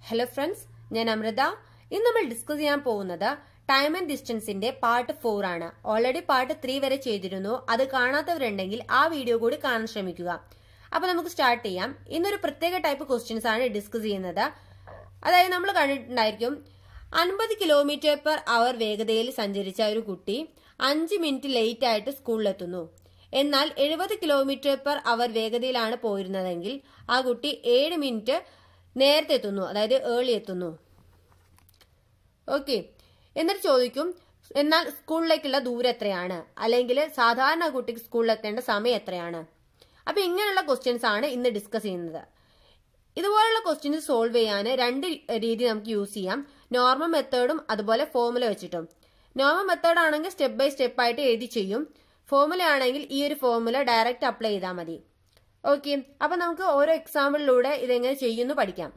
hello friends ഞാൻ അമൃത ഇന്ന് നമ്മൾ ഡിസ്കസ് ചെയ്യാൻ പോകുന്നത് ടൈം ആൻഡ് ഡിസ്റ്റൻസിന്റെ പാർട്ട് ഫോർ ആണ് ഓൾറെഡി പാർട്ട് ത്രീ വരെ ചെയ്തിരുന്നു അത് കാണാത്തവരുണ്ടെങ്കിൽ ആ വീഡിയോ കൂടി കാണാൻ ശ്രമിക്കുക അപ്പൊ നമുക്ക് സ്റ്റാർട്ട് ചെയ്യാം ഇന്നൊരു പ്രത്യേക ടൈപ്പ് ക്വസ്റ്റ്യൻസ് ആണ് ഡിസ്കസ് ചെയ്യുന്നത് അതായത് നമ്മൾ കണ്ടിട്ടുണ്ടായിരിക്കും അൻപത് കിലോമീറ്റർ പെർ അവർ വേഗതയിൽ സഞ്ചരിച്ച ഒരു കുട്ടി അഞ്ച് മിനിറ്റ് ലേറ്റ് ആയിട്ട് സ്കൂളിലെത്തുന്നു എന്നാൽ എഴുപത് കിലോമീറ്റർ പെർ അവർ വേഗതയിലാണ് പോയിരുന്നതെങ്കിൽ ആ കുട്ടി ഏഴ് മിനിറ്റ് നേരത്തെ എത്തുന്നു അതായത് ഏർലി എത്തുന്നു ഓക്കെ എന്നിട്ട് ചോദിക്കും എന്നാൽ സ്കൂളിലേക്കുള്ള ദൂരം എത്രയാണ് അല്ലെങ്കിൽ സാധാരണ കുട്ടിക്ക് സ്കൂളിലെത്തേണ്ട സമയം എത്രയാണ് അപ്പൊ ഇങ്ങനെയുള്ള ക്വസ്റ്റ്യൻസ് ആണ് ഇന്ന് ഡിസ്കസ് ചെയ്യുന്നത് ഇതുപോലുള്ള ക്വസ്റ്റ്യൻസ് സോൾവ് ചെയ്യാൻ രണ്ട് രീതി നമുക്ക് യൂസ് ചെയ്യാം നോർമൽ മെത്തേഡും അതുപോലെ ഫോർമുല വെച്ചിട്ടും നോർമൽ മെത്തേഡ് ആണെങ്കിൽ സ്റ്റെപ്പ് ബൈ സ്റ്റെപ്പ് ആയിട്ട് എഴുതി ചെയ്യും ഫോർമുല ആണെങ്കിൽ ഈ ഒരു ഫോർമുല ഡയറക്റ്റ് അപ്ലൈ ചെയ്താൽ മതി ഓക്കെ അപ്പൊ നമുക്ക് ഓരോ എക്സാമ്പിളിലൂടെ ഇതെങ്ങനെ ചെയ്യുന്നു പഠിക്കാം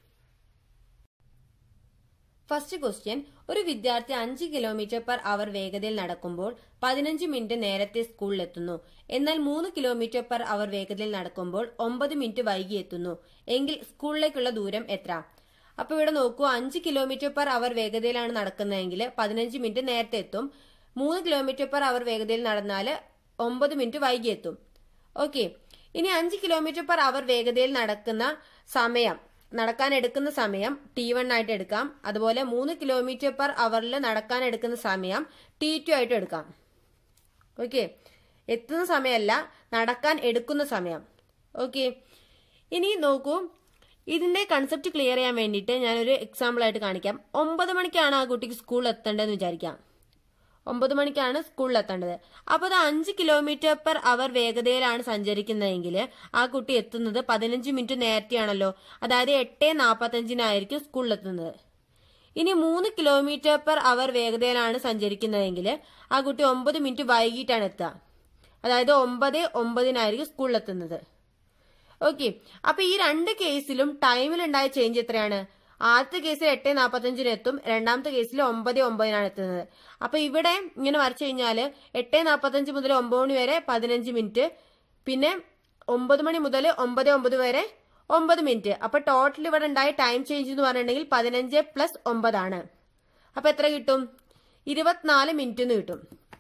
ഫസ്റ്റ് ക്വസ്റ്റ്യൻ ഒരു വിദ്യാർത്ഥി അഞ്ച് കിലോമീറ്റർ പെർ അവർ വേഗതയിൽ നടക്കുമ്പോൾ പതിനഞ്ച് മിനിറ്റ് നേരത്തെ സ്കൂളിലെത്തുന്നു എന്നാൽ മൂന്ന് കിലോമീറ്റർ പെർ അവർ വേഗതയിൽ നടക്കുമ്പോൾ ഒമ്പത് മിനിറ്റ് വൈകി എത്തുന്നു എങ്കിൽ സ്കൂളിലേക്കുള്ള ദൂരം എത്ര അപ്പൊ ഇവിടെ നോക്കൂ അഞ്ച് കിലോമീറ്റർ പെർ അവർ വേഗതയിലാണ് നടക്കുന്നതെങ്കിൽ പതിനഞ്ച് മിനിറ്റ് നേരത്തെ എത്തും മൂന്ന് കിലോമീറ്റർ പെർ അവർ വേഗതയിൽ നടന്നാൽ ഒമ്പത് മിനിറ്റ് വൈകി എത്തും ഓക്കെ ഇനി അഞ്ച് കിലോമീറ്റർ പെർ അവർ വേഗതയിൽ നടക്കുന്ന സമയം നടക്കാൻ എടുക്കുന്ന സമയം ടി വൺ ആയിട്ട് എടുക്കാം അതുപോലെ മൂന്ന് കിലോമീറ്റർ പെർ അവറിൽ നടക്കാൻ എടുക്കുന്ന സമയം ടി ടു ആയിട്ട് എടുക്കാം ഓക്കെ എത്തുന്ന സമയമല്ല നടക്കാൻ എടുക്കുന്ന സമയം ഓക്കെ ഇനി നോക്കൂ ഇതിന്റെ കൺസെപ്റ്റ് ക്ലിയർ ചെയ്യാൻ വേണ്ടിയിട്ട് ഞാനൊരു എക്സാമ്പിൾ ആയിട്ട് കാണിക്കാം ഒമ്പത് മണിക്കാണ് ആ കുട്ടിക്ക് സ്കൂളിൽ എത്തേണ്ടതെന്ന് വിചാരിക്കാം ഒമ്പത് മണിക്കാണ് സ്കൂളിൽ എത്തേണ്ടത് അപ്പോൾ അത് അഞ്ച് കിലോമീറ്റർ പെർ അവർ വേഗതയിലാണ് സഞ്ചരിക്കുന്നതെങ്കിൽ ആ കുട്ടി എത്തുന്നത് പതിനഞ്ച് മിനിറ്റ് നേരത്തെയാണല്ലോ അതായത് എട്ട് നാൽപ്പത്തഞ്ചിനായിരിക്കും സ്കൂളിൽ എത്തുന്നത് ഇനി മൂന്ന് കിലോമീറ്റർ പെർ അവർ വേഗതയിലാണ് സഞ്ചരിക്കുന്നതെങ്കിൽ ആ കുട്ടി ഒമ്പത് മിനിറ്റ് വൈകിട്ടാണ് എത്തുക അതായത് ഒമ്പത് ഒമ്പതിനായിരിക്കും സ്കൂളിൽ എത്തുന്നത് ഓക്കെ അപ്പൊ ഈ രണ്ട് കേസിലും ടൈമിലുണ്ടായ ചേഞ്ച് എത്രയാണ് ആദ്യത്തെ കേസിൽ എട്ട് നാൽപ്പത്തഞ്ചിന് എത്തും രണ്ടാമത്തെ കേസിൽ ഒമ്പത് ഒമ്പതിനാണ് എത്തുന്നത് അപ്പൊ ഇവിടെ ഇങ്ങനെ വരച്ചു കഴിഞ്ഞാൽ എട്ട് നാൽപ്പത്തഞ്ച് മുതൽ ഒമ്പത് മണി വരെ പതിനഞ്ച് മിനിറ്റ് പിന്നെ ഒമ്പത് മണി മുതൽ ഒമ്പത് ഒമ്പത് വരെ ഒമ്പത് മിനിറ്റ് അപ്പൊ ടോട്ടൽ ഇവിടെ ഉണ്ടായ ടൈം ചേഞ്ച് എന്ന് പറഞ്ഞിട്ടുണ്ടെങ്കിൽ പതിനഞ്ച് പ്ലസ് ഒമ്പതാണ് അപ്പൊ എത്ര കിട്ടും ഇരുപത്തിനാല് മിനിറ്റ് എന്ന് കിട്ടും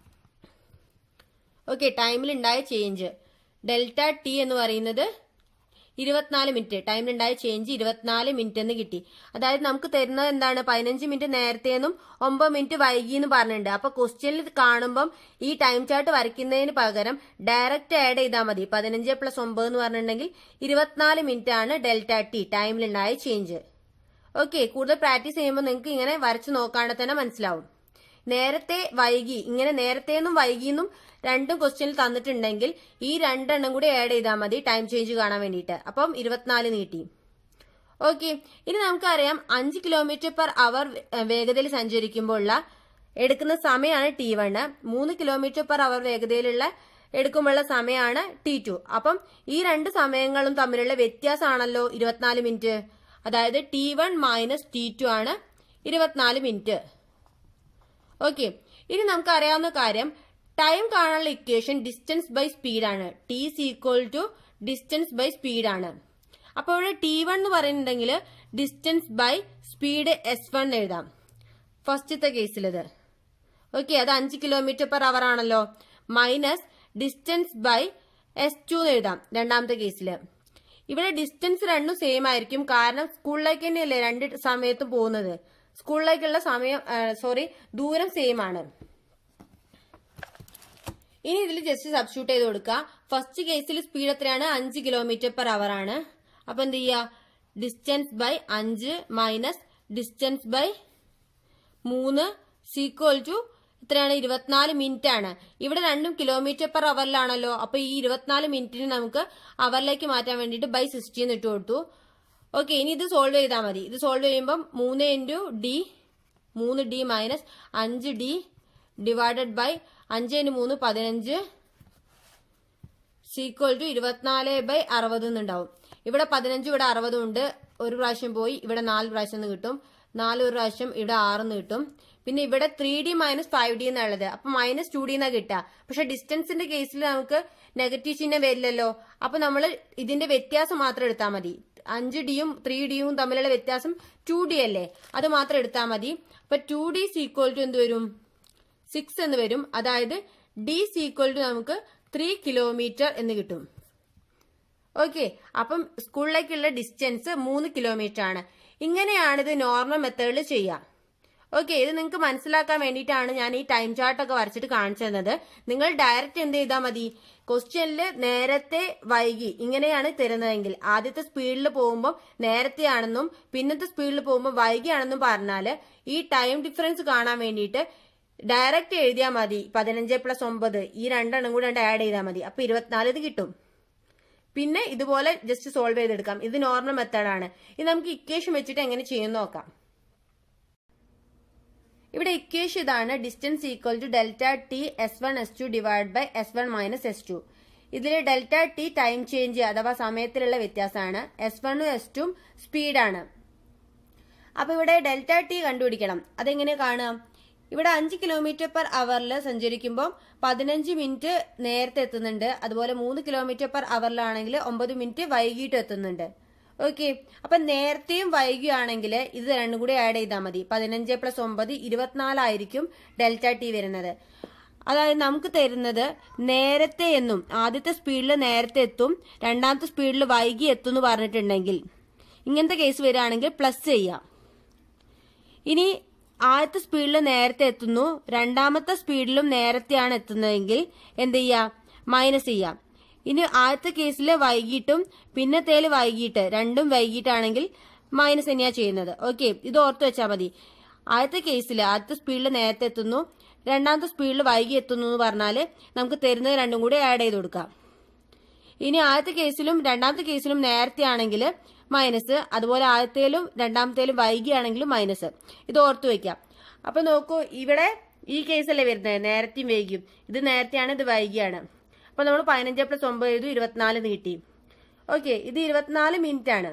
ഓക്കെ ടൈമിൽ ഉണ്ടായ ചേഞ്ച് ഡെൽറ്റ ടി എന്ന് പറയുന്നത് ഇരുപത്തിനാല് മിനിറ്റ് ടൈമിലുണ്ടായ ചേഞ്ച് ഇരുപത്തിനാല് മിനിറ്റ് എന്ന് കിട്ടി അതായത് നമുക്ക് തരുന്നത് എന്താണ് പതിനഞ്ച് മിനിറ്റ് നേരത്തെന്നും ഒമ്പത് മിനിറ്റ് വൈകി എന്ന് പറഞ്ഞിട്ടുണ്ട് അപ്പൊ ക്വസ്റ്റ്യനിൽ കാണുമ്പം ഈ ടൈം ചാർട്ട് വരയ്ക്കുന്നതിന് പകരം ഡയറക്റ്റ് ആഡ് ചെയ്താൽ മതി പതിനഞ്ച് പ്ലസ് ഒമ്പത് എന്ന് പറഞ്ഞിട്ടുണ്ടെങ്കിൽ ഇരുപത്തിനാല് മിനിറ്റ് ആണ് ഡെൽറ്റ ടി ടൈമിലുണ്ടായ ചേഞ്ച് ഓക്കെ കൂടുതൽ പ്രാക്ടീസ് ചെയ്യുമ്പോൾ നിങ്ങൾക്ക് ഇങ്ങനെ വരച്ച് നോക്കാണ്ട് തന്നെ മനസ്സിലാവും നേരത്തെ വൈകി ഇങ്ങനെ നേരത്തെന്നും വൈകിയെന്നും രണ്ടും ക്വസ്റ്റ്യനിൽ തന്നിട്ടുണ്ടെങ്കിൽ ഈ രണ്ടെണ്ണം കൂടി ആഡ് ചെയ്താൽ മതി ടൈം ചേഞ്ച് കാണാൻ വേണ്ടിയിട്ട് അപ്പം ഇരുപത്തിനാല് നീട്ടി ഓക്കെ ഇനി നമുക്കറിയാം അഞ്ച് കിലോമീറ്റർ പെർ അവർ വേഗതയിൽ സഞ്ചരിക്കുമ്പോഴുള്ള എടുക്കുന്ന സമയമാണ് ടി വണ് മൂന്ന് കിലോമീറ്റർ പെർ അവർ വേഗതയിലുള്ള എടുക്കുമ്പോഴുള്ള സമയമാണ് ടി ടു അപ്പം ഈ രണ്ട് സമയങ്ങളും തമ്മിലുള്ള വ്യത്യാസമാണല്ലോ ഇരുപത്തിനാല് മിനിറ്റ് അതായത് T one minus T two ആണ് ഇരുപത്തിനാല് മിനിറ്റ് ഓക്കെ ഇനി നമുക്ക് അറിയാവുന്ന കാര്യം ടൈം കാണാനുള്ള ഇക്വേഷൻ ഡിസ്റ്റൻസ് ബൈ സ്പീഡാണ് T is equal to distance by സ്പീഡാണ് അപ്പോൾ ഇവിടെ ടി വൺ എന്ന് പറയുന്നുണ്ടെങ്കിൽ distance by speed S one എഴുതാം ഫസ്റ്റത്തെ കേസിലത് ഓക്കെ അത് അഞ്ച് കിലോമീറ്റർ പെർ അവർ ആണല്ലോ minus distance by S two എന്ന് എഴുതാം രണ്ടാമത്തെ കേസിൽ ഇവിടെ ഡിസ്റ്റൻസ് രണ്ടും സെയിം ആയിരിക്കും കാരണം സ്കൂളിലേക്ക് തന്നെയല്ലേ രണ്ട് സമയത്തും പോകുന്നത് സ്കൂളിലേക്കുള്ള സമയം സോറി ദൂരം സെയിം ആണ് ഇനി ഇതിൽ ജസ്റ്റ് സബ്സ്റ്റിറ്റ്യൂട്ട് ചെയ്ത് കൊടുക്കുക ഫസ്റ്റ് കേസിൽ സ്പീഡ് എത്രയാണ് അഞ്ച് കിലോമീറ്റർ പെർ അവർ ആണ് അപ്പൊ എന്ത് ചെയ്യുക ഡിസ്റ്റൻസ് ബൈ അഞ്ച് മൈനസ് ഡിസ്റ്റൻസ് ബൈ മൂന്ന് സീക്വൽ ടു എത്രയാണ് ഇരുപത്തിനാല് മിനിറ്റ് ആണ് ഇവിടെ രണ്ടും കിലോമീറ്റർ പെർ അവറിലാണല്ലോ അപ്പൊ ഈ ഇരുപത്തിനാല് മിനിറ്റിന് നമുക്ക് അവറിലേക്ക് മാറ്റാൻ വേണ്ടിയിട്ട് ബൈ സിക്സ്റ്റീൻ ഇട്ട് കൊടുത്തു ഓക്കെ ഇനി ഇത് സോൾവ് ചെയ്താൽ മതി ഇത് സോൾവ് ചെയ്യുമ്പം മൂന്ന് ഇൻറ്റു ഡി മൂന്ന് ഡി മൈനസ് അഞ്ച് ഡി ഡിവൈഡഡ് ബൈ അഞ്ച് ഇൻറ്റു മൂന്ന് പതിനഞ്ച് സീക്വൽ ടു ഇരുപത്തിനാല് ബൈ അറുപത് എന്നുണ്ടാവും ഇവിടെ പതിനഞ്ച് ഇവിടെ അറുപതും ഉണ്ട് ഒരു പ്രാവശ്യം പോയി ഇവിടെ നാല് പ്രാവശ്യം എന്ന് കിട്ടും നാല് ഒരു പ്രാവശ്യം ഇവിടെ ആറെന്ന് കിട്ടും പിന്നെ ഇവിടെ three D minus five D എന്നുള്ളത് അപ്പൊ മൈനസ് ടു ഡി എന്നാ കിട്ടുക പക്ഷെ ഡിസ്റ്റൻസിന്റെ കേസിൽ നമുക്ക് നെഗറ്റീവ് ചിഹ്നം വരില്ലല്ലോ അപ്പൊ നമ്മൾ ഇതിന്റെ വ്യത്യാസം മാത്രം എടുത്താൽ മതി അഞ്ച് ഡിയും ത്രീ ഡിയും തമ്മിലുള്ള വ്യത്യാസം ടു ഡി അല്ലേ അത് മാത്രം എടുത്താൽ മതി അപ്പൊ ടു ഡി ഈക്വൽ ടു എന്ത് വരും സിക്സ് എന്ന് വരും അതായത് ഡി ഈക്വൽ ടു നമുക്ക് ത്രീ കിലോമീറ്റർ എന്ന് കിട്ടും ഓക്കെ അപ്പം സ്കൂളിലേക്കുള്ള ഡിസ്റ്റൻസ് മൂന്ന് കിലോമീറ്റർ ആണ് ഇങ്ങനെയാണ് ഇത് നോർമൽ മെത്തേഡിൽ ചെയ്യുക ഓക്കെ ഇത് നിങ്ങൾക്ക് മനസ്സിലാക്കാൻ വേണ്ടിയിട്ടാണ് ഞാൻ ഈ ടൈം ചാർട്ട് ഒക്കെ വരച്ചിട്ട് കാണിച്ചു തന്നത് നിങ്ങൾ ഡയറക്റ്റ് എന്ത് ചെയ്താൽ മതി ക്വസ്റ്റ്യനിൽ നേരത്തെ വൈകി ഇങ്ങനെയാണ് തരുന്നതെങ്കിൽ ആദ്യത്തെ സ്പീഡിൽ പോകുമ്പോൾ നേരത്തെ ആണെന്നും പിന്നത്തെ സ്പീഡിൽ പോകുമ്പോൾ വൈകിയാണെന്നും പറഞ്ഞാൽ ഈ ടൈം ഡിഫറൻസ് കാണാൻ വേണ്ടിയിട്ട് ഡയറക്റ്റ് എഴുതിയാൽ മതി പതിനഞ്ച് പ്ലസ് ഒമ്പത് ഈ രണ്ടെണ്ണം കൂടെ ആഡ് ചെയ്താൽ മതി അപ്പൊ ഇരുപത്തിനാല് ഇത് കിട്ടും പിന്നെ ഇതുപോലെ ജസ്റ്റ് സോൾവ് ചെയ്തെടുക്കാം ഇത് നോർമൽ മെത്തേഡാണ് ഇത് നമുക്ക് ഇക്വേഷൻ വെച്ചിട്ട് എങ്ങനെ ചെയ്യുമെന്ന് നോക്കാം ഇവിടെ ഇക്വേഷൻ ഇതാണ് distance equal to delta T S one S two divide by S one minus S two ഇതിൽ ഡെൽറ്റ ടി ടൈം ചേഞ്ച് അഥവാ സമയത്തിലുള്ള വ്യത്യാസമാണ് എസ് വണ്ണും എസ് ടും സ്പീഡാണ് അപ്പൊ ഇവിടെ ഡെൽറ്റ ടി കണ്ടുപിടിക്കണം അതെങ്ങനെ കാണാം ഇവിടെ അഞ്ച് കിലോമീറ്റർ പെർ അവറിൽ സഞ്ചരിക്കുമ്പോൾ പതിനഞ്ച് മിനിറ്റ് നേരത്തെ എത്തുന്നുണ്ട് അതുപോലെ മൂന്ന് കിലോമീറ്റർ പെർ അവറിലാണെങ്കിൽ ഒമ്പത് മിനിറ്റ് വൈകിട്ട് എത്തുന്നുണ്ട് ഓക്കെ അപ്പൊ നേരത്തെയും വൈകിയാണെങ്കിൽ ഇത് രണ്ടും കൂടി ആഡ് ചെയ്താൽ മതി പതിനഞ്ച് പ്ലസ് ഒമ്പത് ഇരുപത്തിനാലായിരിക്കും ഡെൽറ്റ ടി വരുന്നത് അതായത് നമുക്ക് തരുന്നത് നേരത്തെ എന്നും ആദ്യത്തെ സ്പീഡിൽ നേരത്തെ എത്തും രണ്ടാമത്തെ സ്പീഡിൽ വൈകി എത്തും എന്ന് പറഞ്ഞിട്ടുണ്ടെങ്കിൽ ഇങ്ങനത്തെ കേസ് വരികയാണെങ്കിൽ പ്ലസ് ചെയ്യാം ഇനി ആദ്യത്തെ സ്പീഡിൽ നേരത്തെ എത്തുന്നു രണ്ടാമത്തെ സ്പീഡിലും നേരത്തെയാണ് എത്തുന്നതെങ്കിൽ എന്ത് ചെയ്യാം മൈനസ് ചെയ്യാം ഇനി ആദ്യത്തെ കേസിൽ വൈകിട്ടും പിന്നത്തേല് വൈകിട്ട് രണ്ടും വൈകിട്ടാണെങ്കിൽ മൈനസ് തന്നെയാ ചെയ്യുന്നത് ഓക്കെ ഇത് ഓർത്ത് വെച്ചാൽ മതി ആദ്യത്തെ കേസിൽ ആദ്യത്തെ സ്പീഡിൽ നേരത്തെ എത്തുന്നു രണ്ടാമത്തെ സ്പീഡിൽ വൈകി എത്തുന്നു എന്ന് പറഞ്ഞാൽ നമുക്ക് തരുന്നത് രണ്ടും കൂടി ആഡ് ചെയ്ത് കൊടുക്കാം ഇനി ആദ്യത്തെ കേസിലും രണ്ടാമത്തെ കേസിലും നേരത്തെ ആണെങ്കിൽ മൈനസ് അതുപോലെ ആദ്യത്തേലും രണ്ടാമത്തേലും വൈകിയാണെങ്കിലും മൈനസ് ഇത് ഓർത്തു വെക്കാം അപ്പൊ നോക്കൂ ഇവിടെ ഈ കേസല്ലേ വരുന്നത് നേരത്തെയും വൈകിയും ഇത് നേരത്തെയാണ് ഇത് വൈകിയാണ് അപ്പൊ നമ്മൾ പതിനഞ്ച് പ്ലസ് ഒമ്പത് എഴുതും ഇരുപത്തിനാല് നീട്ടി ഓക്കെ ഇത് ഇരുപത്തിനാല് മിനിറ്റ് ആണ്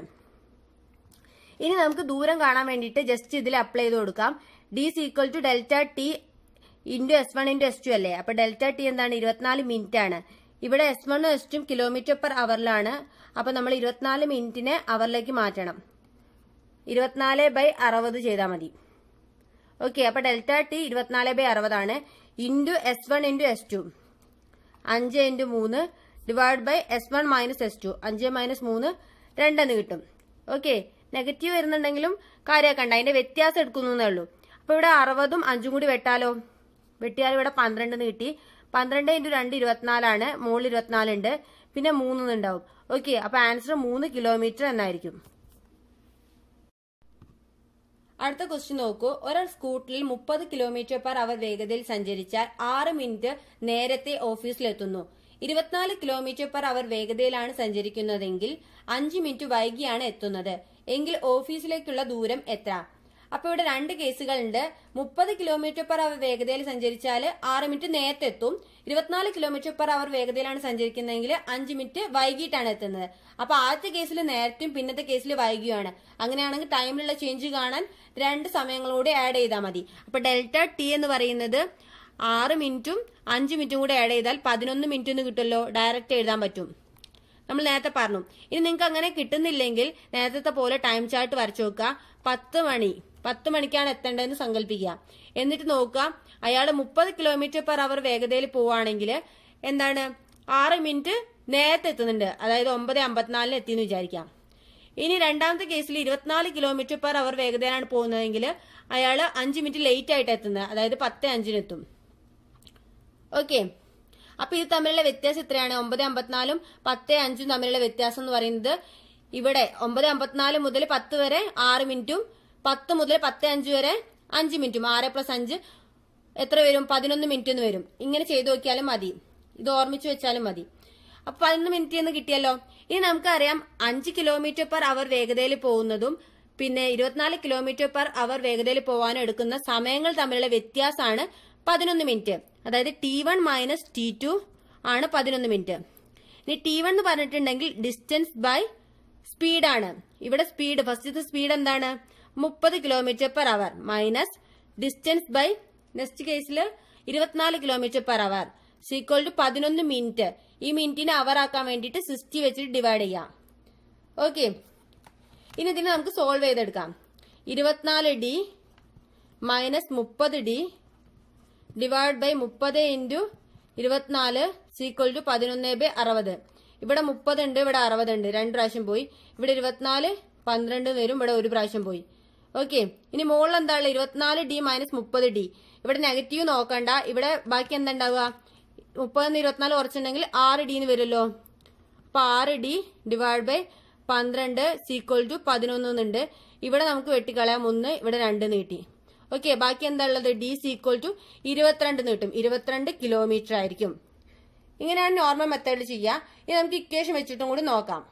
ഇനി നമുക്ക് ദൂരം കാണാൻ വേണ്ടിയിട്ട് ജസ്റ്റ് ഇതിൽ അപ്ലൈ ചെയ്ത് കൊടുക്കാം D equal to delta T into S one into S two അല്ലേ അപ്പൊ ഡെൽറ്റ ടി എന്താണ് ഇരുപത്തിനാല് മിനിറ്റ് ആണ് ഇവിടെ എസ് വണ്ണും എസ് ടും കിലോമീറ്റർ പെർ അവറിലാണ് അപ്പൊ നമ്മൾ ഇരുപത്തിനാല് മിനിറ്റിനെ അവറിലേക്ക് മാറ്റണം ഇരുപത്തിനാല് ബൈ അറുപത് ചെയ്താൽ മതി ഓക്കെ അപ്പൊ ഡെൽറ്റ ടി ഇരുപത്തിനാല് ബൈ അറുപതാണ് into S one into S two അഞ്ച് ഇൻറ്റു മൂന്ന് divide by S one minus S two അഞ്ച് മൈനസ് മൂന്ന് രണ്ടെന്ന് കിട്ടും ഓക്കെ നെഗറ്റീവ് വരുന്നുണ്ടെങ്കിലും കാര്യമാക്കണ്ട അതിന്റെ വ്യത്യാസം എടുക്കുന്നേ ഉള്ളൂ അപ്പൊ ഇവിടെ അറുപതും അഞ്ചും കൂടി വെട്ടാലോ വെട്ടിയാൽ ഇവിടെ പന്ത്രണ്ട് കിട്ടി പന്ത്രണ്ട് ഇൻറ്റു രണ്ട് ഇരുപത്തിനാലാണ് മുകളിൽ ഇരുപത്തിനാലുണ്ട് പിന്നെ മൂന്ന് ഉണ്ടാവും ഓക്കെ അപ്പൊ ആൻസർ മൂന്ന് കിലോമീറ്റർ എന്നായിരിക്കും അടുത്ത ക്വസ്റ്റ്യൻ നോക്കൂ ഒരാൾ സ്കൂട്ടറിൽ മുപ്പത് കിലോമീറ്റർ പെർ അവർ വേഗതയിൽ സഞ്ചരിച്ചാൽ ആറ് മിനിറ്റ് നേരത്തെ ഓഫീസിലെത്തുന്നു ഇരുപത്തിനാല് കിലോമീറ്റർ പെർ അവർ വേഗതയിലാണ് സഞ്ചരിക്കുന്നതെങ്കിൽ അഞ്ച് മിനിറ്റ് വൈകിയാണ് എത്തുന്നത് എങ്കിൽ ഓഫീസിലേക്കുള്ള ദൂരം എത്ര അപ്പൊ ഇവിടെ രണ്ട് കേസുകളുണ്ട് മുപ്പത് കിലോമീറ്റർ പെർ അവർ വേഗതയിൽ സഞ്ചരിച്ചാൽ ആറ് മിനിറ്റ് നേരത്തെ എത്തും ഇരുപത്തിനാല് കിലോമീറ്റർ പെർ അവർ വേഗതയിലാണ് സഞ്ചരിക്കുന്നതെങ്കിൽ അഞ്ച് മിനിറ്റ് വൈകിട്ടാണ് എത്തുന്നത് അപ്പൊ ആദ്യത്തെ കേസിൽ നേരത്തെയും പിന്നത്തെ കേസിൽ വൈകിയാണ് അങ്ങനെയാണെങ്കിൽ ടൈമിലുള്ള ചേഞ്ച് കാണാൻ രണ്ട് സമയങ്ങളൂടെ ആഡ് ചെയ്താൽ മതി അപ്പൊ ഡെൽറ്റ ടി എന്ന് പറയുന്നത് ആറ് മിനിറ്റും അഞ്ച് മിനിറ്റും കൂടെ ആഡ് ചെയ്താൽ പതിനൊന്ന് മിനിറ്റ് എന്ന് കിട്ടുമല്ലോ ഡയറക്റ്റ് എഴുതാൻ പറ്റും നമ്മൾ നേരത്തെ പറഞ്ഞു ഇനി നിങ്ങൾക്ക് അങ്ങനെ കിട്ടുന്നില്ലെങ്കിൽ നേരത്തെ പോലെ ടൈം ചാർട്ട് വരച്ചു നോക്കുക പത്ത് മണി പത്ത് മണിക്കാണ് എത്തേണ്ടതെന്ന് സങ്കല്പിക്കുക എന്നിട്ട് നോക്കുക അയാൾ മുപ്പത് കിലോമീറ്റർ പെർ അവർ വേഗതയിൽ പോവുകയാണെങ്കിൽ എന്താണ് ആറ് മിനിറ്റ് നേരത്തെ എത്തുന്നുണ്ട് അതായത് ഒമ്പത് അമ്പത്തിനാലിന് എത്തിയെന്ന് വിചാരിക്കാം ഇനി രണ്ടാമത്തെ കേസിൽ ഇരുപത്തിനാല് കിലോമീറ്റർ പെർ അവർ വേഗതയിലാണ് പോകുന്നതെങ്കിൽ അയാൾ അഞ്ച് മിനിറ്റ് ലേറ്റ് ആയിട്ട് എത്തുന്നത് അതായത് പത്ത് അഞ്ചിന് എത്തും ഓക്കെ അപ്പൊ ഇത് തമ്മിലുള്ള വ്യത്യാസം എത്രയാണ് ഒമ്പത് അമ്പത്തിനാലും പത്ത് അഞ്ചും തമ്മിലുള്ള വ്യത്യാസം എന്ന് പറയുന്നത് ഇവിടെ ഒമ്പത് അമ്പത്തിനാല് മുതൽ പത്ത് വരെ ആറ് മിനിറ്റും പത്ത് മുതൽ പത്ത് അഞ്ച് വരെ അഞ്ച് മിനിറ്റും ആറ് പ്ലസ് അഞ്ച് എത്ര വരും പതിനൊന്ന് മിനിറ്റ് എന്ന് വരും ഇങ്ങനെ ചെയ്തു നോക്കിയാലും മതി ഇത് ഓർമ്മിച്ച് വെച്ചാലും മതി അപ്പൊ പതിനൊന്ന് മിനിറ്റ് എന്ന് കിട്ടിയല്ലോ ഇനി നമുക്കറിയാം അഞ്ച് കിലോമീറ്റർ പെർ അവർ വേഗതയിൽ പോകുന്നതും പിന്നെ ഇരുപത്തിനാല് കിലോമീറ്റർ പെർ അവർ വേഗതയിൽ പോകാനും എടുക്കുന്ന സമയങ്ങൾ തമ്മിലുള്ള വ്യത്യാസമാണ് പതിനൊന്ന് മിനിറ്റ് അതായത് T one minus T two ആണ് പതിനൊന്ന് മിനിറ്റ് ഇനി ടി വൺ എന്ന് പറഞ്ഞിട്ടുണ്ടെങ്കിൽ ഡിസ്റ്റൻസ് ബൈ സ്പീഡാണ് ഇവിടെ സ്പീഡ് ഫസ്റ്റത്തെ സ്പീഡ് എന്താണ് മുപ്പത് kilometre per hour minus distance by next കേസിൽ ഇരുപത്തിനാല് kilometre per hour is equal to പതിനൊന്ന് മിനിറ്റ് ഈ മിനിറ്റിനെ അവർ ആക്കാൻ വേണ്ടിയിട്ട് സിക്സ്റ്റി വെച്ചിട്ട് ഡിവൈഡ് ചെയ്യാം ഓക്കെ ഇനി ഇതിനെ നമുക്ക് സോൾവ് ചെയ്തെടുക്കാം ഇരുപത്തിനാല് ഡി മൈനസ് മുപ്പത് ഡി ഡിവൈഡ് ബൈ മുപ്പത് ഇൻറ്റു ഇരുപത്തിനാല് സീക്വൽ ടു പതിനൊന്ന് ബൈ അറുപത് ഇവിടെ മുപ്പത് ഉണ്ട് ഇവിടെ അറുപത് ഉണ്ട് രണ്ട് പ്രാവശ്യം പോയി ഇവിടെ ഇരുപത്തിനാല് പന്ത്രണ്ട് വരും ഇവിടെ ഒരു പ്രാവശ്യം പോയി ഓക്കെ ഇനി മുകളിൽ എന്താ ഉള്ളത് ഇരുപത്തിനാല് ഡി മൈനസ് മുപ്പത് ഡി ഇവിടെ നെഗറ്റീവ് നോക്കണ്ട ഇവിടെ ബാക്കി എന്താ ഉണ്ടാവുക മുപ്പതിന്ന് ഇരുപത്തിനാല് കുറച്ചുണ്ടെങ്കിൽ ആറ് ഡിന്ന് വരുമല്ലോ അപ്പൊ ആറ് ഡി ഡിവൈഡ് ബൈ പന്ത്രണ്ട് സീക്വൽ ടു പതിനൊന്നുണ്ട് ഇവിടെ നമുക്ക് വെട്ടിക്കളയാം ഒന്ന് ഇവിടെ രണ്ട് നീട്ടി ഓക്കെ ബാക്കി എന്താ ഉള്ളത് ഡി സീക്വൽ ടു ഇരുപത്തിരണ്ട് നീട്ടും ഇരുപത്തിരണ്ട് കിലോമീറ്റർ ആയിരിക്കും ഇങ്ങനെയാണ് നോർമൽ മെത്തേഡ് ചെയ്യുക ഇനി നമുക്ക് ഇക്വേഷൻ വെച്ചിട്ടും കൂടി നോക്കാം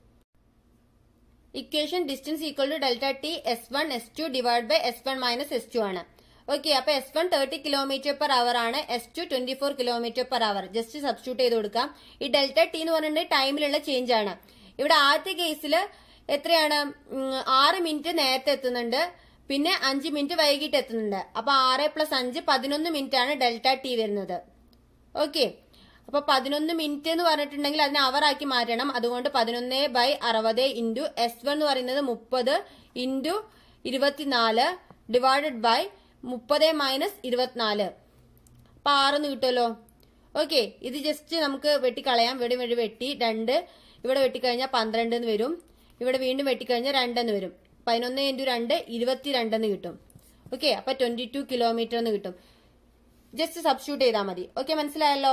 equation distance equal to delta T S one S two divide by S one minus S two ആണ് ഓക്കെ അപ്പൊ S one thirty kilometre per hour ആണ് S two twenty four kilometre per hour just substitute ചെയ്ത് കൊടുക്കാം ഈ delta T എന്ന് പറഞ്ഞിട്ടുണ്ടെങ്കിൽ ടൈമിലുള്ള change ആണ് ഇവിടെ ആദ്യത്തെ കേസിൽ എത്രയാണ് ഉം, ആറ് മിനിറ്റ് നേരത്തെ എത്തുന്നുണ്ട് പിന്നെ അഞ്ച് മിനിറ്റ് വൈകിട്ട് എത്തുന്നുണ്ട് അപ്പൊ ആറ് പ്ലസ് അഞ്ച് പതിനൊന്ന് മിനിറ്റ് ആണ് ഡെൽറ്റ ടി വരുന്നത് ഓക്കെ അപ്പൊ പതിനൊന്ന് മിനിറ്റ് എന്ന് പറഞ്ഞിട്ടുണ്ടെങ്കിൽ അതിനെ അവർ ആക്കി മാറ്റണം അതുകൊണ്ട് പതിനൊന്ന് ബൈ അറുപത് ഇൻറ്റു എസ് വൺ എന്ന് പറയുന്നത് മുപ്പത് ഇൻറ്റു ഇരുപത്തിനാല് ഡിവൈഡഡ് ബൈ മുപ്പത് മൈനസ് ഇരുപത്തിനാല് അപ്പൊ ആറെന്ന് കിട്ടുമല്ലോ ഓക്കെ ഇത് ജസ്റ്റ് നമുക്ക് വെട്ടിക്കളയാം ഇവിടെ വഴി വെട്ടി രണ്ട് ഇവിടെ വെട്ടിക്കഴിഞ്ഞാൽ പന്ത്രണ്ട് എന്ന് വരും ഇവിടെ വീണ്ടും വെട്ടിക്കഴിഞ്ഞാൽ രണ്ടെന്ന് വരും പതിനൊന്ന് ഇൻറ്റു രണ്ട് ഇരുപത്തിരണ്ടെന്ന് കിട്ടും ഓക്കെ അപ്പൊ ട്വന്റി ടു കിലോമീറ്റർ എന്ന് കിട്ടും ജസ്റ്റ് സബ്സ്റ്റിറ്റ്യൂട്ട് ചെയ്താൽ മതി ഓക്കെ മനസ്സിലായല്ലോ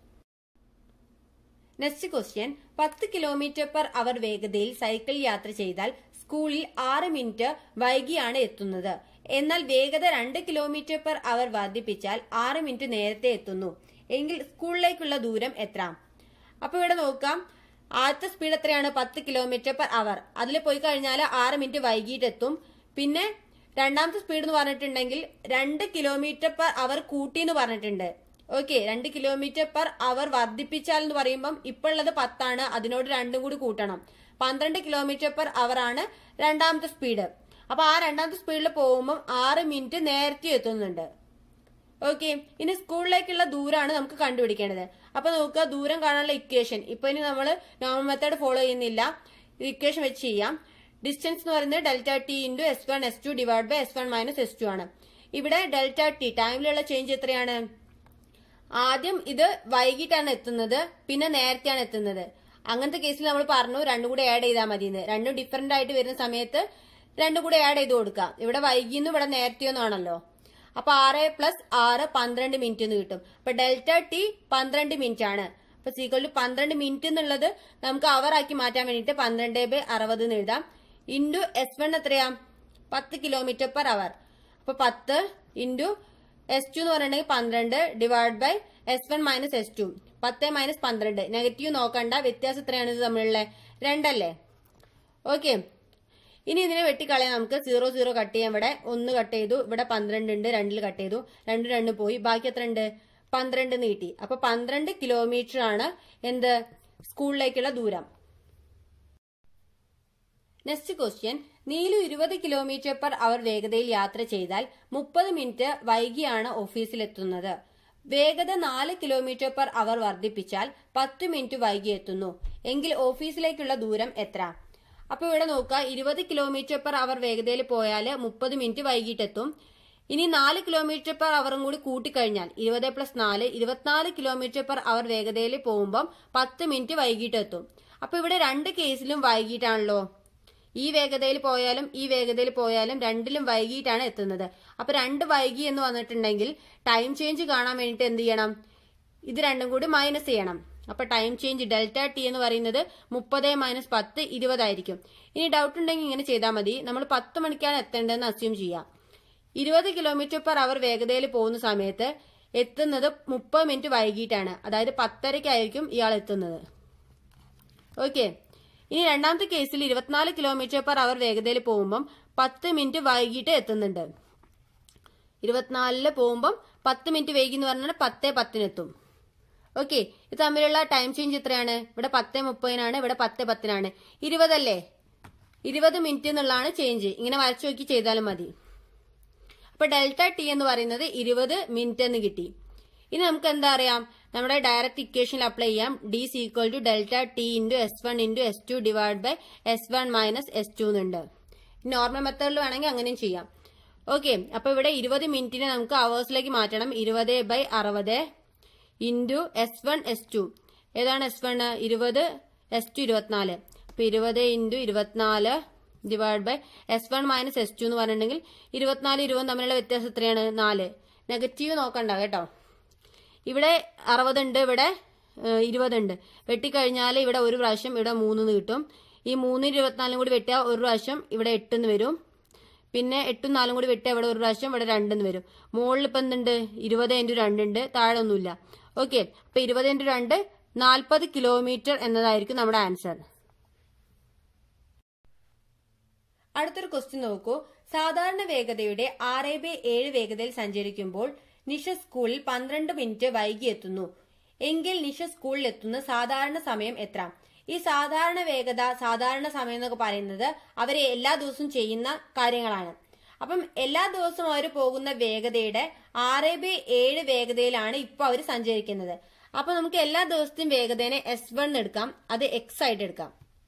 നെക്സ്റ്റ് ക്വസ്റ്റ്യൻ പത്ത് കിലോമീറ്റർ പെർ അവർ വേഗതയിൽ സൈക്കിൾ യാത്ര ചെയ്താൽ സ്കൂളിൽ ആറ് മിനിറ്റ് വൈകിയാണ് എത്തുന്നത് എന്നാൽ വേഗത രണ്ട് കിലോമീറ്റർ പെർ അവർ വർദ്ധിപ്പിച്ചാൽ ആറ് മിനിറ്റ് നേരത്തെ എത്തുന്നു എങ്കിൽ സ്കൂളിലേക്കുള്ള ദൂരം എത്ര അപ്പൊ ഇവിടെ നോക്കാം ആദ്യത്തെ സ്പീഡ് എത്രയാണ് പത്ത് കിലോമീറ്റർ പെർ അവർ അതിൽ പോയി കഴിഞ്ഞാൽ ആറ് മിനിറ്റ് വൈകിട്ട് എത്തും പിന്നെ രണ്ടാമത്തെ സ്പീഡ് എന്ന് പറഞ്ഞിട്ടുണ്ടെങ്കിൽ രണ്ട് കിലോമീറ്റർ പെർ അവർ കൂട്ടി എന്ന് പറഞ്ഞിട്ടുണ്ട് ഓക്കെ രണ്ട് കിലോമീറ്റർ പെർ അവർ വർദ്ധിപ്പിച്ചാൽ എന്ന് പറയുമ്പം ഇപ്പോൾ ഉള്ളത് പത്താണ് അതിനോട് രണ്ടും കൂടി കൂട്ടണം പന്ത്രണ്ട് കിലോമീറ്റർ പെർ അവർ ആണ് രണ്ടാമത്തെ സ്പീഡ് അപ്പൊ ആ രണ്ടാമത്തെ സ്പീഡിൽ പോകുമ്പോൾ ആറ് മിനിറ്റ് നേരത്തെ എത്തുന്നുണ്ട് ഓക്കെ ഇനി സ്കൂളിലേക്കുള്ള ദൂരമാണ് നമുക്ക് കണ്ടുപിടിക്കേണ്ടത് അപ്പൊ നോക്കുക ദൂരം കാണാനുള്ള ഇക്വേഷൻ ഇപ്പൊ ഇനി നമ്മൾ നോർമൽ മെത്തേഡ് ഫോളോ ചെയ്യുന്നില്ല ഇക്വേഷൻ വെച്ച് ചെയ്യാം ഡിസ്റ്റൻസ് എന്ന് പറയുന്നത് delta T into S one S two divide by S one minus S two ആണ് ഇവിടെ ഡെൽറ്റ ടി ടൈമിലുള്ള ചേഞ്ച് എത്രയാണ് ആദ്യം ഇത് വൈകിട്ടാണ് എത്തുന്നത് പിന്നെ നേരത്തെയാണ് എത്തുന്നത് അങ്ങനത്തെ കേസിൽ നമ്മൾ പറഞ്ഞു രണ്ടും കൂടെ ആഡ് ചെയ്താൽ മതി എന്ന് രണ്ടും ഡിഫറെന്റ് ആയിട്ട് വരുന്ന സമയത്ത് രണ്ടും കൂടെ ആഡ് ചെയ്ത് കൊടുക്കാം ഇവിടെ വൈകിന്നും ഇവിടെ നേരത്തെയൊന്നാണല്ലോ അപ്പൊ ആറ് പ്ലസ് ആറ് പന്ത്രണ്ട് മിനിറ്റ് എന്ന് കിട്ടും അപ്പൊ ഡെൽറ്റ ടി പന്ത്രണ്ട് മിനിറ്റ് ആണ് അപ്പൊ സീക്വൽ ടു പന്ത്രണ്ട് മിനിറ്റ് എന്നുള്ളത് നമുക്ക് അവർ ആക്കി മാറ്റാൻ വേണ്ടിയിട്ട് പന്ത്രണ്ട് ബൈ അറുപത് എന്ന് എഴുതാം ഇൻറ്റു എസ് വൺ എത്രയാ പത്ത് കിലോമീറ്റർ പെർ അവർ അപ്പൊ പത്ത് ഇൻറ്റു എസ് ടു എന്ന് പറഞ്ഞിട്ടുണ്ടെങ്കിൽ പന്ത്രണ്ട് divide by S one minus S two പത്ത് മൈനസ് പന്ത്രണ്ട് നെഗറ്റീവ് നോക്കണ്ട വ്യത്യാസം എത്രയാണ് ഇത് തമ്മിലുള്ള രണ്ടല്ലേ ഓക്കെ ഇനി ഇതിനെ വെട്ടിക്കളയാം നമുക്ക് സീറോ സീറോ കട്ട് ചെയ്യാം ഇവിടെ ഒന്ന് കട്ട് ചെയ്തു ഇവിടെ പന്ത്രണ്ട് ഉണ്ട് രണ്ടിൽ കട്ട് ചെയ്തു രണ്ട് രണ്ട് പോയി ബാക്കി എത്ര ഉണ്ട് പന്ത്രണ്ട് നീട്ടി അപ്പൊ പന്ത്രണ്ട് കിലോമീറ്റർ ആണ് എന്ത് സ്കൂളിലേക്കുള്ള ദൂരം നെക്സ്റ്റ് ക്വസ്റ്റ്യൻ നീലു ഇരുപത് കിലോമീറ്റർ പെർ അവർ വേഗതയിൽ യാത്ര ചെയ്താൽ മുപ്പത് മിനിറ്റ് വൈകിയാണ് ഓഫീസിലെത്തുന്നത് വേഗത നാല് കിലോമീറ്റർ പെർ അവർ വർദ്ധിപ്പിച്ചാൽ പത്ത് മിനിറ്റ് വൈകി എത്തുന്നു എങ്കിൽ ഓഫീസിലേക്കുള്ള ദൂരം എത്ര അപ്പൊ ഇവിടെ നോക്കുക ഇരുപത് കിലോമീറ്റർ പെർ അവർ വേഗതയിൽ പോയാൽ മുപ്പത് മിനിറ്റ് വൈകിട്ടെത്തും ഇനി നാല് കിലോമീറ്റർ പെർ അവറും കൂടി കൂട്ടിക്കഴിഞ്ഞാൽ ഇരുപത് പ്ലസ് നാല് ഇരുപത്തിനാല് കിലോമീറ്റർ പെർ അവർ വേഗതയിൽ പോകുമ്പം പത്ത് മിനിറ്റ് വൈകിട്ടെത്തും അപ്പൊ ഇവിടെ രണ്ട് കേസിലും വൈകിട്ടാണല്ലോ ഈ വേഗതയിൽ പോയാലും ഈ വേഗതയിൽ പോയാലും രണ്ടിലും വൈകിട്ടാണ് എത്തുന്നത് അപ്പൊ രണ്ട് വൈകി എന്ന് വന്നിട്ടുണ്ടെങ്കിൽ ടൈം ചേഞ്ച് കാണാൻ വേണ്ടിയിട്ട് എന്ത് ചെയ്യണം ഇത് രണ്ടും കൂടി മൈനസ് ചെയ്യണം അപ്പൊ ടൈം ചേഞ്ച് ഡെൽറ്റ ടി എന്ന് പറയുന്നത് മുപ്പത് മൈനസ് പത്ത് ഇരുപതായിരിക്കും ഇനി ഡൗട്ട് ഉണ്ടെങ്കിൽ ഇങ്ങനെ ചെയ്താൽ മതി നമ്മൾ പത്ത് മണിക്കാണ് എത്തേണ്ടതെന്ന് അസ്യൂം ചെയ്യാം ഇരുപത് കിലോമീറ്റർ പെർ അവർ വേഗതയിൽ പോകുന്ന സമയത്ത് എത്തുന്നത് മുപ്പത് മിനിറ്റ് വൈകിട്ടാണ് അതായത് പത്തരയ്ക്കായിരിക്കും ഇയാൾ എത്തുന്നത് ഓക്കെ ഇനി രണ്ടാമത്തെ കേസിൽ ഇരുപത്തിനാല് കിലോമീറ്റർ പെർ അവർ വേഗതയിൽ പോകുമ്പം പത്ത് മിനിറ്റ് വൈകിട്ട് എത്തുന്നുണ്ട് ഇരുപത്തിനാലില് പോകുമ്പം പത്ത് മിനിറ്റ് വൈകി എന്ന് പറഞ്ഞാൽ പത്ത് പത്തിനെത്തും ഓക്കെ ഇത് തമ്മിലുള്ള ടൈം ചേഞ്ച് എത്രയാണ് ഇവിടെ പത്ത് മുപ്പതിനാണ് ഇവിടെ പത്ത് പത്തിനാണ് ഇരുപതല്ലേ ഇരുപത് മിനിറ്റ് എന്നുള്ളതാണ് ചേഞ്ച് ഇങ്ങനെ വരച്ചു നോക്കി ചെയ്താലും മതി അപ്പൊ ഡെൽറ്റ ടി എന്ന് പറയുന്നത് ഇരുപത് മിനിറ്റ് എന്ന് കിട്ടി ഇനി നമുക്ക് എന്താ അറിയാം നമ്മുടെ ഡയറക്റ്റ് ഇക്വേഷനിൽ അപ്ലൈ ചെയ്യാം D C equal to delta T into S one into S two divide by S one minus S two എന്നുണ്ട് നോർമൽ മെത്തേഡിൽ വേണമെങ്കിൽ അങ്ങനെയും ചെയ്യാം ഓക്കെ അപ്പൊ ഇവിടെ ഇരുപത് മിനിറ്റിനെ നമുക്ക് അവേഴ്സിലേക്ക് മാറ്റണം ഇരുപത് ബൈ അറുപത് into S one S two ഏതാണ് എസ് വൺ ഇരുപത് എസ് ടു ഇരുപത്തിനാല് അപ്പൊ ഇരുപത് ഇൻറ്റു ഇരുപത്തിനാല് divide by S one minus S two എന്ന് പറഞ്ഞിട്ടുണ്ടെങ്കിൽ ഇരുപത്തിനാല് ഇരുപതും തമ്മിലുള്ള വ്യത്യാസം എത്രയാണ് നാല് നെഗറ്റീവ് നോക്കണ്ട കേട്ടോ ഇവിടെ അറുപതുണ്ട് ഇവിടെ ഏഹ്, ഇരുപതുണ്ട് വെട്ടിക്കഴിഞ്ഞാൽ ഇവിടെ ഒരു പ്രാവശ്യം ഇവിടെ മൂന്നെന്ന് കിട്ടും ഈ മൂന്നിന് ഇരുപത്തിനാലും കൂടി വെട്ടിയാൽ ഒരു പ്രാവശ്യം ഇവിടെ എട്ടെന്ന് വരും പിന്നെ എട്ടും നാലും കൂടി വെട്ടിയാൽ ഇവിടെ ഒരു പ്രാവശ്യം ഇവിടെ രണ്ടെന്ന് വരും മുകളിൽ ഇപ്പം എന്തുണ്ട് ഇരുപത് ഇൻറ്റു രണ്ടുണ്ട് താഴെ ഒന്നുമില്ല ഓക്കെ അപ്പൊ ഇരുപത് ഇൻറ്റു രണ്ട് നാൽപ്പത് കിലോമീറ്റർ എന്നതായിരിക്കും നമ്മുടെ ആൻസർ അടുത്തൊരു ക്വസ്റ്റ്യൻ നോക്കൂ സാധാരണ വേഗതയുടെ ആറ് ബൈ ഏഴ് വേഗതയിൽ സഞ്ചരിക്കുമ്പോൾ നിഷ സ്കൂളിൽ പന്ത്രണ്ട് മിനിറ്റ് വൈകി എത്തുന്നു എങ്കിൽ നിഷ സ്കൂളിൽ എത്തുന്ന സാധാരണ സമയം എത്ര ഈ സാധാരണ വേഗത സാധാരണ സമയം എന്നൊക്കെ പറയുന്നത് അവരെ എല്ലാ ദിവസവും ചെയ്യുന്ന കാര്യങ്ങളാണ് അപ്പം എല്ലാ ദിവസവും അവർ പോകുന്ന വേഗതയുടെ ആറ് ബൈ ഏഴ് വേഗതയിലാണ് ഇപ്പൊ അവർ സഞ്ചരിക്കുന്നത് അപ്പൊ നമുക്ക് എല്ലാ ദിവസത്തെയും വേഗതേനെ എസ് വൺ എടുക്കാം അത് എക്സ് ആയിട്ട് എടുക്കാം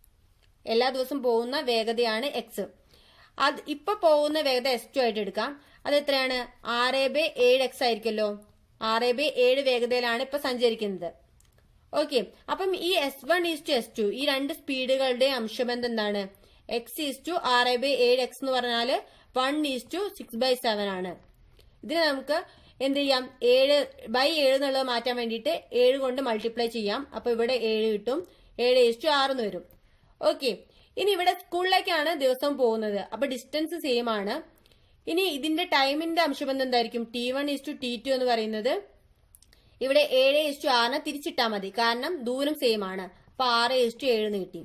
എല്ലാ ദിവസവും പോകുന്ന വേഗതയാണ് എക്സ് അത് ഇപ്പൊ പോകുന്ന വേഗത എസ് ടു ആയിട്ട് എടുക്കാം അത് എത്രയാണ് ആറ് ബൈ ഏഴ് എക്സ് ആയിരിക്കുമല്ലോ ആറ് ബൈ ഏഴ് വേഗതയിലാണ് ഇപ്പൊ സഞ്ചരിക്കുന്നത് ഓക്കെ അപ്പം ഈ S one is to S two ഈ രണ്ട് സ്പീഡുകളുടെ അംശബന്ധം എന്താണ് എക്സ് ഈസ് ടു ആറ് ബൈ ഏഴ് എക്സ് എന്ന് പറഞ്ഞാല് one is to six by seven ആണ് ഇതിന് നമുക്ക് എന്ത് ചെയ്യാം ഏഴ് ബൈ ഏഴ് എന്നുള്ളത് മാറ്റാൻ വേണ്ടിയിട്ട് ഏഴ് കൊണ്ട് മൾട്ടിപ്ലൈ ചെയ്യാം അപ്പൊ ഇവിടെ ഏഴ് കിട്ടും ഏഴ് ഈസ് ടു ആറെന്ന് വരും ഓക്കെ ഇനി ഇവിടെ സ്കൂളിലേക്കാണ് ദിവസം പോകുന്നത് അപ്പൊ ഡിസ്റ്റൻസ് സെയിം ആണ് ഇനി ഇതിന്റെ ടൈമിന്റെ അംശബന്ധം എന്തായിരിക്കും T one is to T two എന്ന് പറയുന്നത് ഇവിടെ ഏഴ് ഈസ് ടു ആറിനെ തിരിച്ചിട്ടാൽ മതി കാരണം ദൂരം സെയിം ആണ് അപ്പൊ ആറ് ഈസ് ടു ഏഴ് കിട്ടി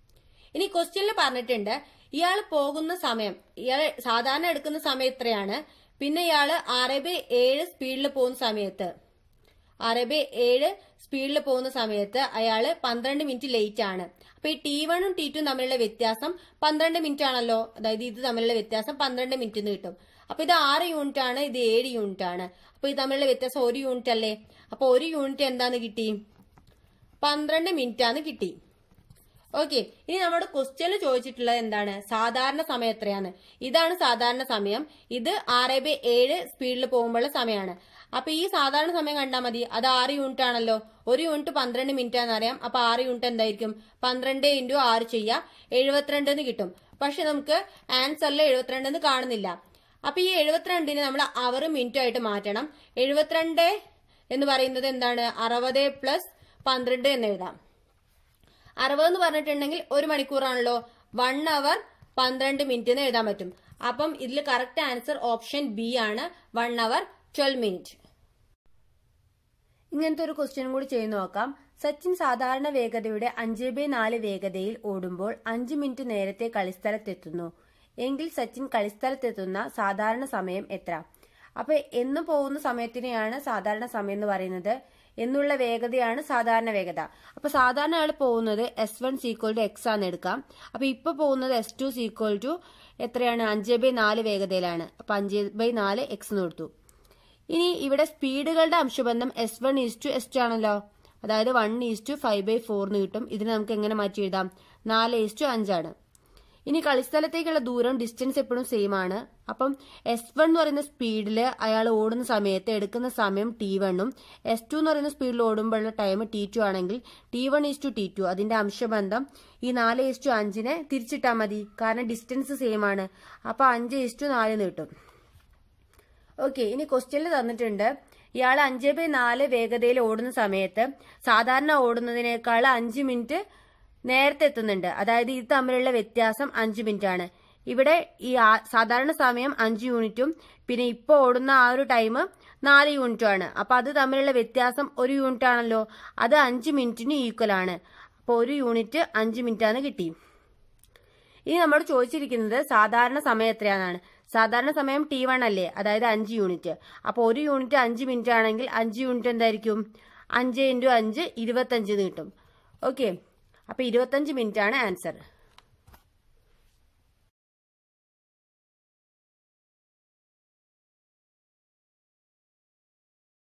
ഇനി ക്വസ്റ്റ്യനിൽ പറഞ്ഞിട്ടുണ്ട് ഇയാൾ പോകുന്ന സമയം ഇയാൾ സാധാരണ എടുക്കുന്ന സമയം എത്രയാണ് പിന്നെ ഇയാള് ആറ് ബൈ ഏഴ് സ്പീഡിൽ പോകുന്ന സമയത്ത് ആറ് ബൈ ഏഴ് സ്പീഡിൽ പോകുന്ന സമയത്ത് അയാള് പന്ത്രണ്ട് മിനിറ്റ് ലേറ്റ് ആണ് അപ്പൊ ഈ ടി വണ്ണും ടി ടും തമ്മിലുള്ള വ്യത്യാസം പന്ത്രണ്ട് മിനിറ്റ് ആണല്ലോ അതായത് ഇത് തമ്മിലുള്ള വ്യത്യാസം പന്ത്രണ്ട് മിനിറ്റ് എന്ന് കിട്ടും അപ്പൊ ഇത് ആറ് യൂണിറ്റ് ആണ് ഇത് ഏഴ് യൂണിറ്റ് ആണ് അപ്പൊ ഇത് തമ്മിലുള്ള വ്യത്യാസം ഒരു യൂണിറ്റ് അല്ലേ അപ്പൊ ഒരു യൂണിറ്റ് എന്താന്ന് കിട്ടി പന്ത്രണ്ട് മിനിറ്റ് ആണ് കിട്ടി ഓക്കെ ഇനി നമ്മുടെ ക്വസ്റ്റ്യനിൽ ചോദിച്ചിട്ടുള്ളത് എന്താണ് സാധാരണ സമയം എത്രയാണ് ഇതാണ് സാധാരണ സമയം ഇത് ആറ് ബൈ ഏഴ് സ്പീഡിൽ പോകുമ്പോഴുള്ള സമയമാണ് അപ്പൊ ഈ സാധാരണ സമയം കണ്ടാൽ മതി അത് ആറ് യൂണിറ്റ് ആണല്ലോ ഒരു യൂണിറ്റ് പന്ത്രണ്ട് മിനിറ്റ് ആണെന്ന് അറിയാം അപ്പൊ ആറ് യൂണിറ്റ് എന്തായിരിക്കും പന്ത്രണ്ട് ഇൻറ്റു ആറ് ചെയ്യുക എഴുപത്തിരണ്ട് എന്ന് കിട്ടും പക്ഷെ നമുക്ക് ആൻസറിൽ എഴുപത്തിരണ്ട് എന്ന് കാണുന്നില്ല അപ്പൊ ഈ എഴുപത്തിരണ്ടിന് നമ്മൾ അവർ മിനിറ്റ് ആയിട്ട് മാറ്റണം എഴുപത്തിരണ്ട് എന്ന് പറയുന്നത് എന്താണ് അറുപത് പ്ലസ് പന്ത്രണ്ട് എന്ന് എഴുതാം അറുപത് എന്ന് പറഞ്ഞിട്ടുണ്ടെങ്കിൽ ഒരു മണിക്കൂറാണല്ലോ വൺ അവർ പന്ത്രണ്ട് മിനിറ്റ് എന്ന് എഴുതാൻ പറ്റും അപ്പം ഇതിൽ കറക്റ്റ് ആൻസർ ഓപ്ഷൻ ബി ആണ് വൺ അവർ ട്വൽവ് മിനിറ്റ് ഇങ്ങനത്തെ ഒരു ക്വസ്റ്റ്യൻ കൂടി ചെയ്തു നോക്കാം സച്ചിൻ സാധാരണ വേഗതയുടെ അഞ്ച് ബൈ നാല് വേഗതയിൽ ഓടുമ്പോൾ അഞ്ച് മിനിറ്റ് നേരത്തെ കളിസ്ഥലത്തെത്തുന്നു എങ്കിൽ സച്ചിൻ കളിസ്ഥലത്തെത്തുന്ന സാധാരണ സമയം എത്ര അപ്പൊ എന്ന് പോകുന്ന സമയത്തിനെയാണ് സാധാരണ സമയം എന്ന് പറയുന്നത് എന്നുള്ള വേഗതയാണ് സാധാരണ വേഗത അപ്പൊ സാധാരണ ആൾ പോകുന്നത് S one is equal to X ആണ് എടുക്കാം അപ്പൊ ഇപ്പൊ പോകുന്നത് എസ് ടു സീക്വൽ ടു എത്രയാണ് അഞ്ച് ബൈ നാല് വേഗതയിലാണ് അപ്പൊ അഞ്ച് ബൈ നാല് എക്സ് എന്ന് കൊടുത്തു ഇനി ഇവിടെ സ്പീഡുകളുടെ അംശബന്ധം S one is to S two ആണല്ലോ അതായത് one is to five by four എന്ന് കിട്ടും ഇതിന് നമുക്ക് എങ്ങനെ മാറ്റി എഴുതാം നാല് ഈസ് ടു അഞ്ചാണ് ഇനി കളിസ്ഥലത്തേക്കുള്ള ദൂരം ഡിസ്റ്റൻസ് എപ്പോഴും സെയിം ആണ് അപ്പം എസ് വൺ എന്ന് പറയുന്ന സ്പീഡിൽ അയാൾ ഓടുന്ന സമയത്ത് എടുക്കുന്ന സമയം ടി വണ്ണും എസ് ടു എന്ന് പറയുന്ന സ്പീഡിൽ ഓടുമ്പോഴുള്ള ടൈം ടി ടു ആണെങ്കിൽ T one is to T two അതിന്റെ അംശബന്ധം ഈ നാല് ഈസ് ടു അഞ്ചിനെ തിരിച്ചിട്ടാൽ മതി കാരണം ഡിസ്റ്റൻസ് സെയിം ആണ് അപ്പൊ അഞ്ച് ഈസ് ടു നാലിന് കിട്ടും ഓക്കെ ഇനി ക്വസ്റ്റ്യനിൽ തന്നിട്ടുണ്ട് ഇയാൾ അഞ്ച് ബൈ നാല് വേഗതയിൽ ഓടുന്ന സമയത്ത് സാധാരണ ഓടുന്നതിനേക്കാൾ അഞ്ച് മിനിറ്റ് നേരത്തെ എത്തുന്നുണ്ട് അതായത് ഇത് തമ്മിലുള്ള വ്യത്യാസം അഞ്ച് മിനിറ്റ് ആണ് ഇവിടെ ഈ ആ- സാധാരണ സമയം അഞ്ച് യൂണിറ്റും പിന്നെ ഇപ്പോൾ ഓടുന്ന ആ ഒരു ടൈം നാല് യൂണിറ്റും ആണ് അപ്പൊ അത് തമ്മിലുള്ള വ്യത്യാസം ഒരു യൂണിറ്റ് ആണല്ലോ അത് അഞ്ച് മിനിറ്റിന് ഈക്വൽ ആണ് അപ്പോൾ ഒരു യൂണിറ്റ് അഞ്ച് മിനിറ്റ് ആണ് കിട്ടി ഇനി നമ്മോട് ചോദിച്ചിരിക്കുന്നത് സാധാരണ സമയം എത്രയാണെന്നാണ് സാധാരണ സമയം ടി വൺ അല്ലേ അതായത് അഞ്ച് യൂണിറ്റ് അപ്പോൾ ഒരു യൂണിറ്റ് അഞ്ച് മിനിറ്റ് ആണെങ്കിൽ അഞ്ച് യൂണിറ്റ് എന്തായിരിക്കും അഞ്ച് ഇൻറ്റു അഞ്ച് ഇരുപത്തഞ്ച് എന്ന് കിട്ടും ഓക്കെ അപ്പോൾ ഇരുപത്തഞ്ച് മിനിറ്റ് ആണ് ആൻസർ